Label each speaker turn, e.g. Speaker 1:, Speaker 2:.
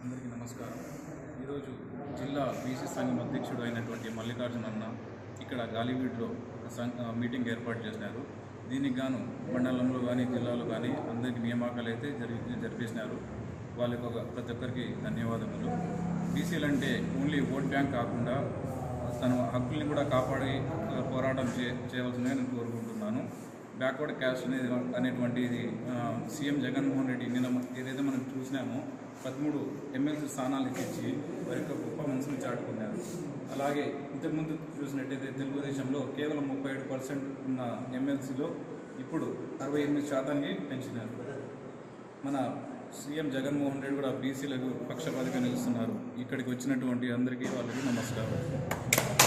Speaker 1: అందరికీ నమస్కారం ఈరోజు జిల్లా బీసీ సంఘం అధ్యక్షుడు అయినటువంటి మల్లికార్జున అన్న ఇక్కడ గాలివీడ్లో ఒక సం- ఆ, మీటింగ్ ఏర్పాటు చేసినారు దీనికి గాను మండలంలో కానీ జిల్లాలో కానీ అందరికీ నియామకాలు అయితే జరిగి జరిపేసినారు వాళ్ళకి ఒక ప్రతి ఒక్కరికి ధన్యవాదములు బీసీలు అంటే ఓన్లీ ఓట్ బ్యాంక్ కాకుండా తన హక్కుల్ని కూడా కాపాడి ఆ, పోరాటం చే చేయవలసిందిగా నేను కోరుకుంటున్నాను బ్యాక్వర్డ్ క్యాస్ట్ అనేది అనేటువంటిది ఆ, సీఎం జగన్మోహన్ రెడ్డి నిన్న మ- ఏదైతే మనం చూసినామో పదమూడు ఎమ్మెల్సీ స్థానాలు ఇచ్చి వారి యొక్క గొప్ప మనసును చాటుకున్నారు అలాగే ఇంతకుముందు చూసినట్టయితే తెలుగుదేశంలో కేవలం ముప్పై ఏడు పర్సెంట్ ఉన్న ఎమ్మెల్సీలో ఇప్పుడు అరవై ఎనిమిది శాతానికి పెంచినారు మన సీఎం జగన్మోహన్ రెడ్డి కూడా బీసీలకు పక్షపాతిగా నిలుస్తున్నారు ఇక్కడికి వచ్చినటువంటి అందరికీ వాళ్ళకి నమస్కారం